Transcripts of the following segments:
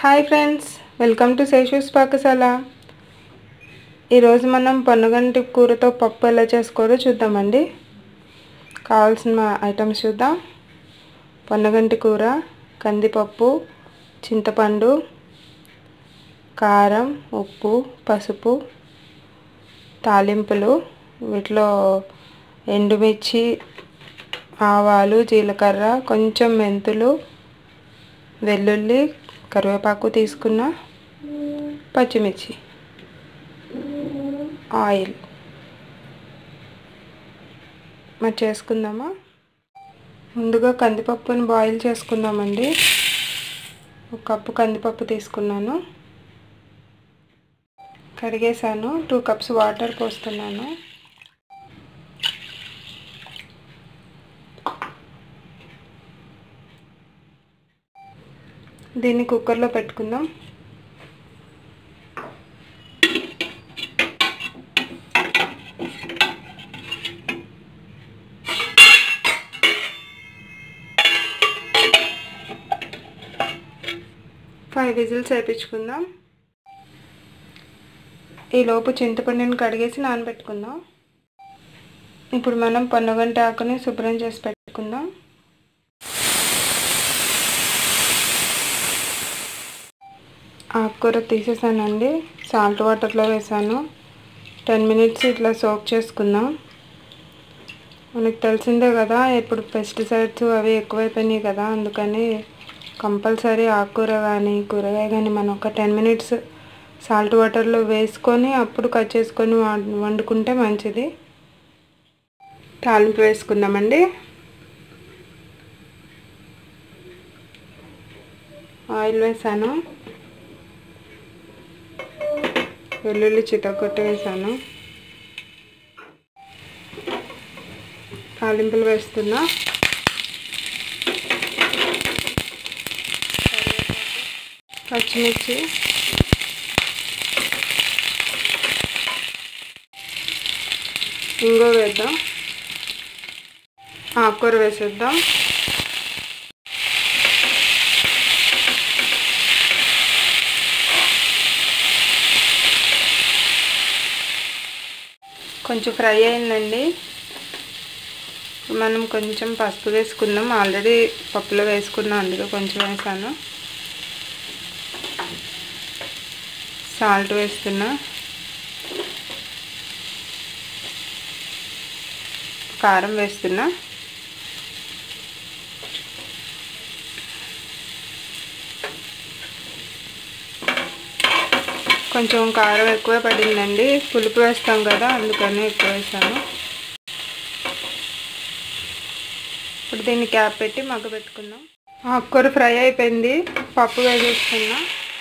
hi friends welcome to Seshu's పాకశాల ఈరోజు మనం పొన్నగంటి కూరతో పప్పు ఎలా చేసుకోవాలో చూద్దామండి కావాల్సిన ఐటమ్స్ చూద్దాం పొన్నగంటి కూర కందిపప్పు చింతపండు కారం ఉప్పు పసుపు తాలింపులు వీటిలో ఎండుమిర్చి ఆవాలు జీలకర్ర కొంచెం మెంతులు వెల్లుల్లి కరివేపాకు తీసుకున్న పచ్చిమిర్చి ఆయిల్ మరి చేసుకుందామా ముందుగా కందిపప్పుని బాయిల్ చేసుకుందామండి ఒక కప్పు కందిపప్పు తీసుకున్నాను కడిగేసాను టూ కప్స్ వాటర్ పోస్తున్నాను దీన్ని కుక్కర్లో పెట్టుకుందాం ఫైవ్ విజిల్స్ వేయించుకుందాం ఈలోపు చింతపండుని కడిగేసి నానబెట్టుకుందాం ఇప్పుడు మనం పొన్నగంటి ఆకుని శుభ్రం చేసి పెట్టుకుందాం ఆకుకూర తీసేసానండి సాల్ట్ వాటర్లో వేసాను టెన్ మినిట్స్ ఇట్లా సోక్ చేసుకుందాం మనకు తెలిసిందే కదా ఇప్పుడు పెస్టిసైడ్స్ అవి ఎక్కువైపోయినాయి కదా అందుకని కంపల్సరీ ఆకుకూర కానీ కూరగాయ కానీ మనం ఒక టెన్ మినిట్స్ సాల్ట్ వాటర్లో వేసుకొని అప్పుడు కట్ చేసుకొని వండుకుంటే మంచిది తాలింపు వేసుకుందామండి ఆయిల్ వేసాను వెల్లుల్లి చితకొట్టి వేసాను తాలింపులు వేస్తున్నా పచ్చిమిర్చి ఇంగో వేద్దాం ఆకుకూర వేసేద్దాం కొంచెం ఫ్రై అయిందండి మనం కొంచెం పసుపు వేసుకుందాం ఆల్రెడీ పప్పులో వేసుకున్నాం అందులో కొంచెం వేసాను సాల్ట్ వేస్తున్నా కారం వేస్తున్నా కొంచెం కారం ఎక్కువ పడిందండి పులుపు వేస్తాం కదా అందుకని ఎక్కువ వేసాను ఇప్పుడు దీన్ని క్యాప్ పెట్టి మగ్గ పెట్టుకుందాం ఆకుకూర ఫ్రై అయిపోయింది పప్పు వేసేసుకున్నా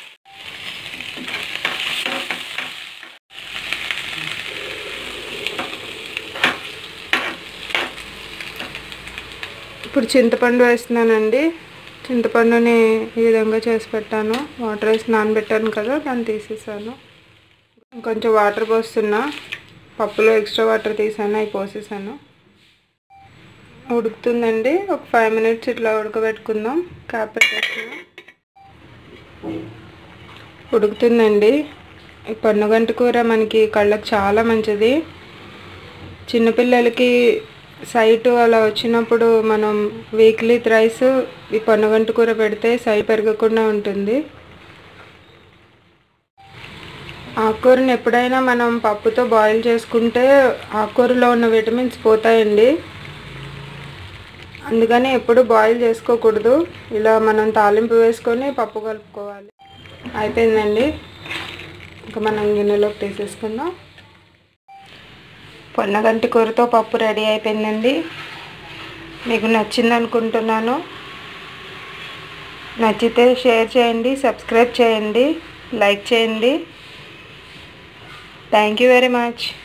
ఇప్పుడు చింతపండు వేస్తున్నానండి చింతపండుని ఈ విధంగా చేసి పెట్టాను వాటర్ వేసి నానబెట్టాను కదా దాన్ని తీసేసాను కొంచెం వాటర్ పోస్తున్నా పప్పులో ఎక్స్ట్రా వాటర్ తీసాను అవి పోసేసాను ఉడుకుతుందండి ఒక ఫైవ్ మినిట్స్ ఇట్లా ఉడకబెట్టుకుందాం క్యాప్ పెట్టేస్తున్నా ఉడుకుతుందండి ఈ పన్నుగంటి కూర మనకి కళ్ళకి చాలా మంచిది చిన్నపిల్లలకి సైట్ అలా వచ్చినప్పుడు మనం వీక్లీ థ్రైస్ ఈ పొన్నగంటి కూర పెడితే సైట్ పెరగకుండా ఉంటుంది ఆకుకూరని ఎప్పుడైనా మనం పప్పుతో బాయిల్ చేసుకుంటే ఆకుకూరలో ఉన్న విటమిన్స్ పోతాయండి అందుకని ఎప్పుడు బాయిల్ చేసుకోకూడదు ఇలా మనం తాలింపు వేసుకొని పప్పు కలుపుకోవాలి అయిపోయిందండి ఇంకా మనం గిన్నెలోకి తీసేసుకుందాం పొన్నగంటి కూరతో పప్పు రెడీ అయిపోయిందండి మీకు నచ్చింది అనుకుంటున్నాను నచ్చితే షేర్ చేయండి సబ్స్క్రైబ్ చేయండి లైక్ చేయండి థ్యాంక్ యూ వెరీ మచ్